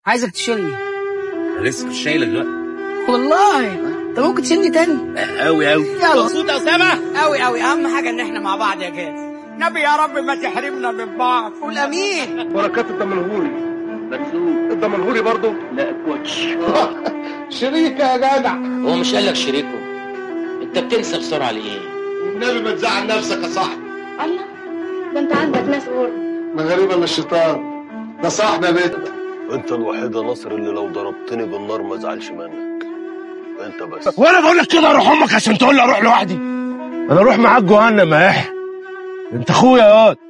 عايزك تشيلني انا لسه مش شايلك دلوقتي والله انت ممكن تشيلني تاني قوي قوي يلا. مبسوط يا اسامه قوي قوي اهم حاجه ان احنا مع بعض يا جاز نبي يا رب ما تحرمنا من بعض قول امين بركات الدمنهوري مكسوب الدمنهوري برضه لا كوتش شريكة يا جدع هو مش قال لك شريكه انت بتنسى بسرعه ليه والنبي ما تزعل نفسك يا صاحبي الله ده انت عندك ناس غرب ما غريبة من الشيطان ده صاحبي يا بيت انت الوحيد يا ناصر اللي لو ضربتني بالنار ما ازعلش منك انت بس وانا بقول لك كده اروح امك عشان تقول لي اروح لوحدي انا اروح معاك جهنم يا يحيى انت اخويا ياض